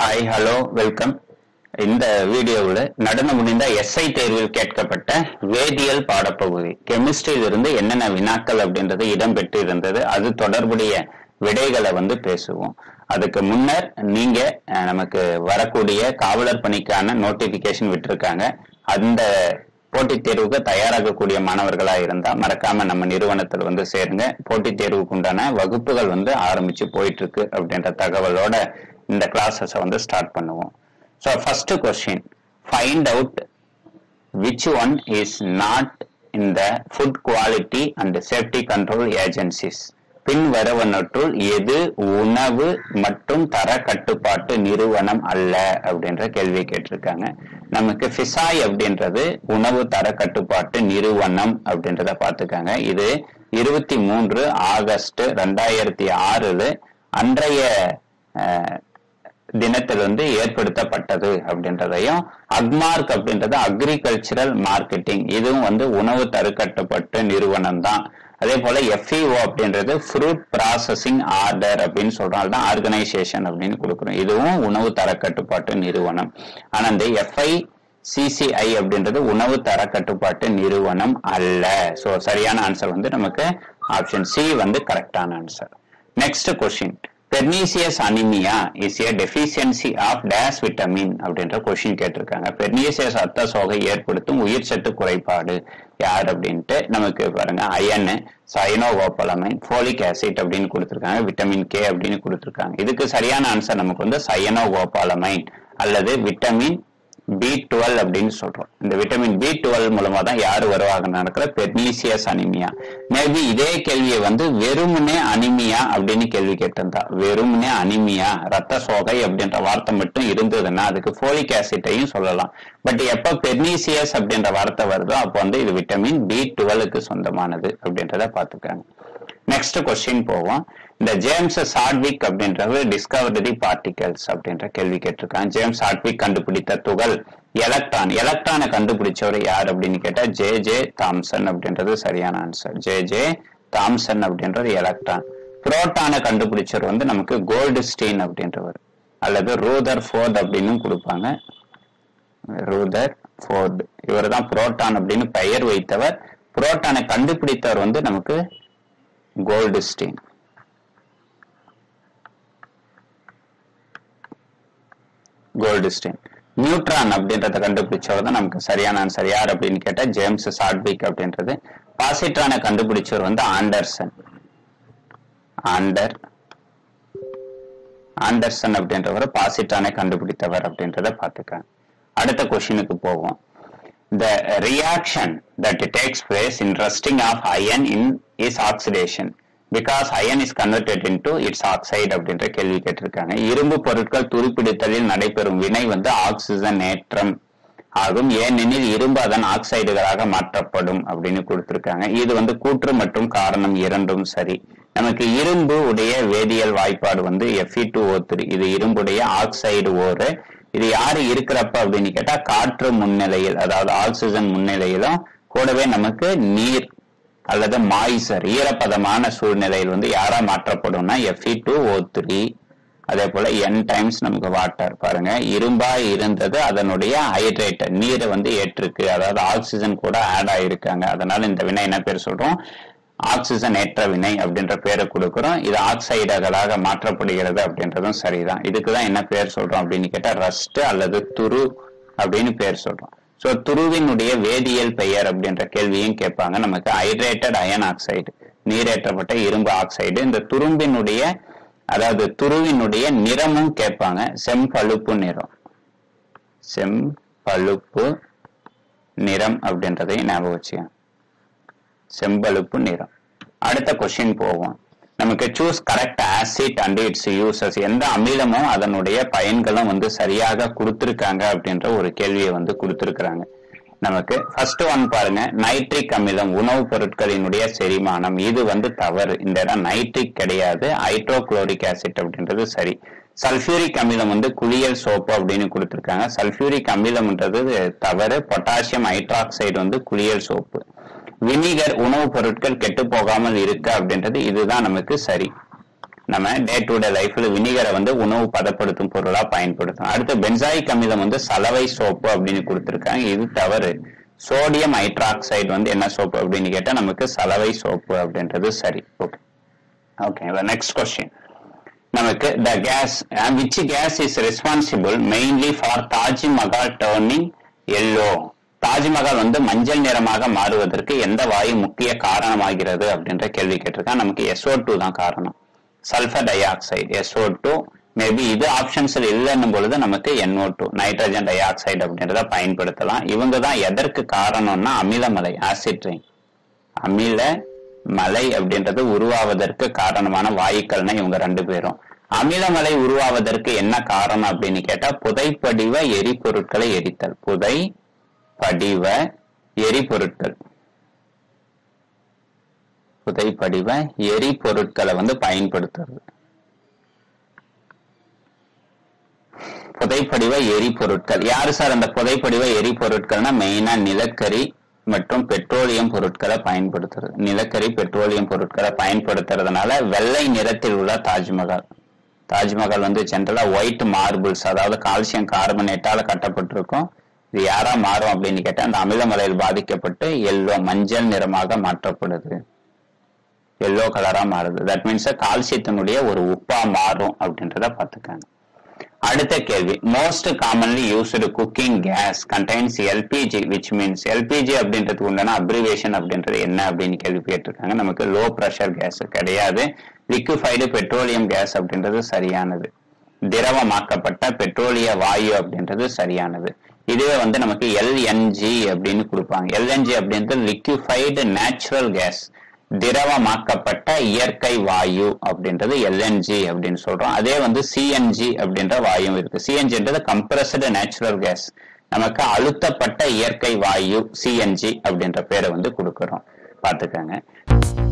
hi hello welcome இந்த வீடியோவில் நடந்து முடிந்த எஸ்ஐ தேர்வில் கேட்கப்பட்ட வேதியியல் பாடப்பகுதி கெமிஸ்ட்ரியில் இருந்து என்னென்ன வினாக்கள் அப்படின்றது இடம்பெற்று இருந்தது அது தொடர்புடைய விடைகளை வந்து பேசுவோம் அதுக்கு முன்னர் நீங்க அஹ், நமக்கு வரக்கூடிய காவலர் பணிக்கான நோட்டிபிகேஷன் விட்டிருக்காங்க அந்த போட்டித் தேர்வுக்கு தயாராகக்கூடிய மாணவர்களா இருந்தா மறக்காம நம்ம நிறுவனத்தில் வந்து சேருங்க போட்டித் தேர்வுக்கு உண்டான வகுப்புகள் வந்து ஆரம்பிச்சு போயிட்டு இருக்கு அப்படின்ற தகவலோட இந்த கிளாஸஸ் வந்து ஸ்டார்ட் பண்ணுவோம் so first question find out which one is not in the food quality and safety control agencies பின்வருவனற்றுள் எது உணவு மற்றும் தர கட்டுப்பாட்டு நிறுவனம் அல்ல அப்படின்ற கேள்வி கேட்டிருக்காங்க நமக்கு ஃபிசாய் அப்படின்றது உணவு தர கட்டுப்பாட்டு நிறுவனம் அப்படின்றத பார்த்துக்காங்க இது இருபத்தி மூன்று ஆகஸ்ட் ரெண்டாயிரத்தி ஆறுல அன்றைய அஹ், தினத்தில் வந்து ஏற்படுத்தப்பட்டது அப்படின்றதையும் அக்மார்க் அப்படின்றது அக்ரிகல்ச்சரல் மார்க்கெட்டிங் இதுவும் வந்து உணவு தரக்கட்டுப்பட்ட நிறுவனம் தான் அதே போல எஃப்இஓ அப்படின்றது ஃப்ரூட் ப்ராசஸிங் ஆர்டர் அப்படின்னு சொல்றாங்க தான் ஆர்கனைசேஷன் அப்படின்னு கொடுக்குறோம் இதுவும் உணவு தரக்கட்டுப்பாட்டு நிறுவனம் ஆனா இந்த எஃப்ஐ சிசிஐ அப்படின்றது உணவு தர கட்டுப்பாட்டு நிறுவனம் அல்ல சோ சரியான ஆன்சர் வந்து நமக்கு ஆப்ஷன் சி வந்து கரெக்டான answer next question pernicious anaemia is a deficiency of days vitamin அப்படின்ற கொஸ்டின் கேட்டிருக்காங்க பெர்னீசியஸ் ரத்த சோகை ஏற்படுத்தும் உயிர் சத்து குறைபாடு யார் அப்படின்ட்டு நமக்கு பாருங்க அயன் சயனோகோபலமைன் ஃபோலிக் ஆசிட் அப்படின்னு கொடுத்துருக்காங்க விட்டமின் கே அப்படின்னு கொடுத்துருக்காங்க இதுக்கு சரியான ஆன்சர் நமக்கு வந்து சயனோகோபாலமைன் அல்லது விட்டமின் பி டுவெல் அப்படின்னு சொல்றோம் இந்த விட்டமின் பி டுவெல் மூலமா தான் யாரு வருவாங்க நடக்கிற பெர்னீசியஸ் அனிமியா மேபி இதே கேள்வியை வந்து வெறுமனே அனிமியா அப்படின்னு கேள்வி கேட்டிருந்தா வெறுமனே அனிமியா ரத்த சோகை அப்படின்ற வார்த்தை மட்டும் இருந்ததுன்னா அதுக்கு ஃபோலிக் ஆசிட்டையும் சொல்லலாம் பட் எப்ப பெர்னீசியஸ் அப்படின்ற வார்த்தை வருதோ அப்போ வந்து இது விட்டமின் பி டுவெலுக்கு சொந்தமானது அப்படின்றத பார்த்துக்காங்க நெக்ஸ்ட் கொஸ்டின் போவோம் இந்த ஜேம்ஸ் சாட்விக் அப்படின்றது டிஸ்கவரி பார்ட்டிகல்ஸ் அப்படின்ற கேள்வி கேட்டிருக்காங்க ஜேம்ஸ் சாட்விக் கண்டுபிடித்த துகள் எலக்ட்ரான் எலக்ட்ரானை கண்டுபிடிச்சவர் யார் அப்படின்னு கேட்டா ஜே ஜே தாம்சன் அப்படின்றது சரியான ஆன்சர் ஜே ஜே தாம்சன் அப்படின்றது எலக்ட்ரான் புரோட்டானை கண்டுபிடிச்சவர் வந்து நமக்கு கோல்டு ஸ்டீன் அப்படின்றவர் அல்லது ரூதர் ஃபோர்ட் அப்படின்னு கொடுப்பாங்க ரூதர் ஃபோர்ட் இவர் தான் புரோட்டான் அப்படின்னு பெயர் வைத்தவர் புரோட்டானை கண்டுபிடித்தவர் வந்து நமக்கு கோல்டுஸ்டீன் கோல்டுஸ்டீன் நியூட்ரான் அப்படின்றத கண்டுபிடிச்சவர் தான் நமக்கு சரியான ஆன்சர் யார் அப்படின்னு கேட்டா ஜேம்ஸ் சாட்விக் அப்படின்றது பாசிட்ரானை கண்டுபிடிச்சவர் வந்து ஆண்டர்சன் ஆண்டர் ஆண்டர்சன் அப்படின்றவர் பாசிட்ரானை கண்டுபிடித்தவர் அப்படின்றத பார்த்துக்காங்க அடுத்த கொஸ்டினுக்கு போவோம் the reaction that takes place in rusting of iron in is oxidation because iron is converted into its oxide அப்படின்ற கேள்வி கேட்டிருக்காங்க இரும்பு பொருட்கள் துருப்பிடித்தலில் நடைபெறும் வினை வந்து ஆக்சிஜன் ஏற்றம் ஆகும் ஏனெனில் இரும்பு அதன் ஆக்சைடுகளாக மாற்றப்படும் அப்படின்னு கொடுத்திருக்காங்க இது வந்து கூற்று மற்றும் காரணம் இரண்டும் சரி நமக்கு இரும்பு உடைய வேதியியல் வாய்ப்பாடு வந்து Fe2O3 டூ ஓ த்ரீ இது இரும்புடைய ஆக்சைடு ஓரு இது யாரு இருக்கிறப்ப அப்படின்னு கேட்டா காற்று முன்னிலையில் அதாவது ஆக்சிஜன் முன்னிலையிலும் கூடவே நமக்கு நீர் அல்லது மாய்சர் ஈரப்பதமான சூழ்நிலையில் வந்து யாரா மாற்றப்படும்னா Fe2O3 டூ ஓ த்ரீ அதே போல என் டைம்ஸ் நமக்கு வாட்டர் பாருங்க இரும்பா இருந்தது அதனுடைய ஹைட்ரேட்டர் நீரை வந்து ஏற்றிருக்கு அதாவது ஆக்சிஜன் கூட ஆட் ஆயிருக்காங்க அதனால இந்த வினை என்ன பேர் சொல்றோம் ஆக்சிஜன் ஏற்ற வினை அப்படின்ற பேரை கொடுக்கிறோம் இது ஆக்சைடுகளாக மாற்றப்படுகிறது அப்படின்றதும் சரிதான் இதுக்கு தான் என்ன பேர் சொல்றோம் அப்படின்னு கேட்டா ரஸ்ட் அல்லது துரு அப்படின்னு பேர் சொல்றோம் ஸோ துருவினுடைய வேதியியல் பெயர் அப்படின்ற கேள்வியும் கேட்பாங்க நமக்கு ஹைட்ரேட்டட் அயன் ஆக்சைடு நீரேற்றப்பட்ட இரும்பு ஆக்சைடு இந்த துரும்பினுடைய அதாவது துருவினுடைய நிறமும் கேட்பாங்க செம்பழுப்பு நிறம் செம்பழுப்பு நிறம் அப்படின்றதையும் ஞாபகம் வச்சுக்கோங்க செம்பழுப்பு நிறம் அடுத்த கொஸ்டின் போவோம் நமக்கு choose correct acid and its uses எந்த அமிலமும் அதனுடைய பயன்களும் வந்து சரியாக கொடுத்திருக்காங்க அப்படின்ற ஒரு கேள்வியை வந்து கொடுத்திருக்கிறாங்க நமக்கு ஃபர்ஸ்ட் ஒன் பாருங்க நைட்ரிக் அமிலம் உணவுப் பொருட்களினுடைய செரிமானம் இது வந்து தவறு இந்த இடம் நைட்ரிக் கிடையாது ஹைட்ரோகுளோரிக் ஆசிட் அப்படின்றது சரி சல்ஃபியூரிக் அமிலம் வந்து குளியல் சோப்பு அப்படின்னு கொடுத்திருக்காங்க சல்ஃபியூரிக் அமிலம்ன்றது தவறு பொட்டாசியம் ஹைட்ராக்சைடு வந்து குளியல் சோப்பு வினிகர் உணவுப் பொருட்கள் கெட்டு போகாமல் இருக்க அப்படின்றது இதுதான் நமக்கு சரி நம்ம டே டு டே லைஃப்ல வினிகரை வந்து உணவு பதப்படுத்தும் பொருளா பயன்படுத்தும் அடுத்து பென்சாயிக் அமிலம் வந்து சலவை சோப்பு அப்படின்னு கொடுத்திருக்காங்க இது தவறு சோடியம் ஹைட்ராக்சைடு வந்து என்ன சோப்பு அப்படின்னு கேட்டா நமக்கு சலவை சோப்பு அப்படின்றது சரி ஓகே ஓகே நெக்ஸ்ட் கொஸ்டின் நமக்கு the gas which gas is responsible mainly for Taj Mahal turning yellow Taj Mahal வந்து மஞ்சள் நிறமாக மாறுவதற்கு எந்த வாயு முக்கிய காரணமாகிறது அப்படின்ற கேள்வி கேட்டிருக்கான் நமக்கு எஸ்ஓ டூ தான் காரணம் sulphur dioxide S O two maybe இது ஆப்ஷன்ஸ்ல இல்லைன்னும் பொழுது நமக்கு NO2 two nitrogen di oxide அப்படின்றத பயன்படுத்தலாம் இவங்க தான் எதற்கு காரணம்னா அமிலமலை ஆசிட் ரெயின் அமில மலை அப்படின்றது உருவாவதற்கு காரணமான வாயுக்கள்னா இவங்க ரெண்டு பேரும் அமிலமலை உருவாவதற்கு என்ன காரணம் அப்படின்னு கேட்டா புதைப்படிவ எரிபொருட்களை எரித்தல் புதை படிவ எரிபொருட்கள் புதைப்படிவ எரிபொருட்களை வந்து பயன்படுத்துறது புதைப்படிவ எரிபொருட்கள் யாரு சார் அந்த புதைப்படிவ எரிபொருட்கள்னா மெயினா நிலக்கரி மற்றும் பெட்ரோலியம் பொருட்களை பயன்படுத்துறது நிலக்கரி பெட்ரோலியம் பொருட்களை பயன்படுத்துறதுனால வெள்ளை நிறத்தில் உள்ள தாஜ்மஹால் தாஜ்மஹால் வந்து ஜென்ரலா ஒயிட் மார்பிள்ஸ் அதாவது கால்சியம் கார்பனேட்டால கட்டப்பட்டிருக்கும் இது யாரா மாறும் அப்படின்னு கேட்டா அந்த அமிலமலையில் பாதிக்கப்பட்டு எல்லோ மஞ்சள் நிறமாக மாற்றப்படுது எல்லோ கலரா மாறுது தட் மீன்ஸ் கால்சியத்தினுடைய ஒரு உப்பா மாறும் அப்படின்றத பாத்துக்காங்க அடுத்த கேள்வி most commonly used cooking gas contains LPG which means LPG அப்படின்றதுக்கு உண்டான அப்ரிவேஷன் அப்படின்றது என்ன அப்படின்னு கேள்வி கேட்டிருக்காங்க நமக்கு லோ ப்ரெஷர் கேஸ் கிடையாது லிக்விஃபைடு பெட்ரோலியம் கேஸ் அப்படின்றது சரியானது திரவமாக்கப்பட்ட பெட்ரோலிய வாயு அப்படின்றது சரியானது இதுவே வந்து நமக்கு எல்என்ஜி அப்படின்னு கொடுப்பாங்க எல்என்ஜி அப்படின்றது லிக்விஃபைடு நேச்சுரல் கேஸ் திரவமாக்கப்பட்ட இயற்கை வாயு அப்படின்றது எல்என்ஜி அப்படின்னு சொல்றோம் அதே வந்து சிஎன்ஜி அப்படின்ற வாயு இருக்கு சிஎன்ஜின்றது கம்ப்ரஸ்டு நேச்சுரல் கேஸ் நமக்கு அழுத்தப்பட்ட இயற்கை வாயு சிஎன்ஜி அப்படின்ற பேரை வந்து கொடுக்கிறோம் பார்த்துக்கோங்க